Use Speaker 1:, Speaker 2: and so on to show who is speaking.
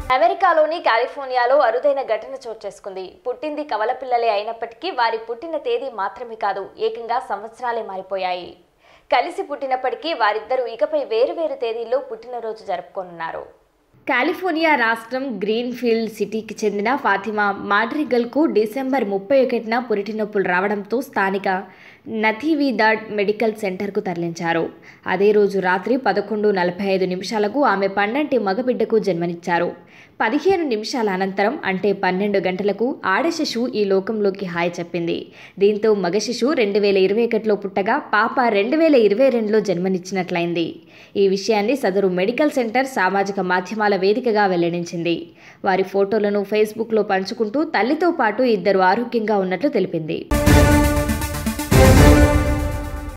Speaker 1: అమెరికాలోని కాలిఫోర్నియాలో అరుదైన ఘటన చోటు చేసుకుంది పుట్టింది కవల పిల్లలే అయినప్పటికీ వారి పుట్టిన తేదీ మాత్రమే కాదు ఏకంగా సంవత్సరాలే మారిపోయాయి కలిసి పుట్టినప్పటికీ వారిద్దరూ ఇకపై వేరువేరు తేదీల్లో పుట్టినరోజు జరుపుకోనున్నారు కాలిఫోర్నియా రాష్ట్రం గ్రీన్ఫీల్డ్ సిటీకి చెందిన ఫాతిమా మాడ్రిగల్కు డిసెంబర్ ముప్పై ఒకటిన పురిటి నొప్పులు రావడంతో స్థానిక నథీవీదాడ్ మెడికల్ సెంటర్కు తరలించారు అదే రోజు రాత్రి పదకొండు నలభై ఐదు నిమిషాలకు ఆమె పన్నంటి మగబిడ్డకు జన్మనిచ్చారు పదిహేను నిమిషాల అనంతరం అంటే పన్నెండు గంటలకు ఆడ శిశువు ఈ లోకంలోకి హాయ్ చెప్పింది దీంతో మగ శిశువు రెండు వేల ఇరవై ఒకటిలో పుట్టగా పాప రెండు వేల ఇరవై రెండులో జన్మనిచ్చినట్లయింది ఈ విషయాన్ని సదరు మెడికల్ సెంటర్ సామాజిక మాధ్యమాల వేదికగా వెల్లడించింది వారి ఫోటోలను ఫేస్బుక్లో పంచుకుంటూ తల్లితో పాటు ఇద్దరు ఆరోగ్యంగా ఉన్నట్లు తెలిపింది